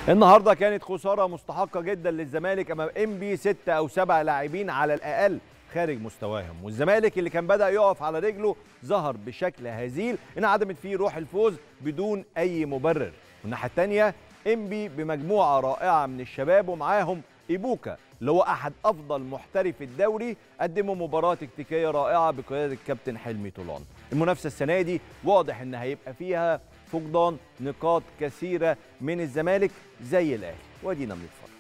النهارده كانت خساره مستحقه جدا للزمالك امام ام بي ستة او سبع لاعبين على الاقل خارج مستواهم والزمالك اللي كان بدا يقف على رجله ظهر بشكل هزيل انعدمت فيه روح الفوز بدون اي مبرر والناحيه الثانيه ام بي بمجموعه رائعه من الشباب ومعاهم ايبوكا اللي هو احد افضل محترف الدوري قدموا مباراه تكتيكيه رائعه بقياده الكابتن حلمي طولان المنافسه السنه دي واضح ان هيبقى فيها فقدان نقاط كثيره من الزمالك زي الاهلي وادينا بنتفرج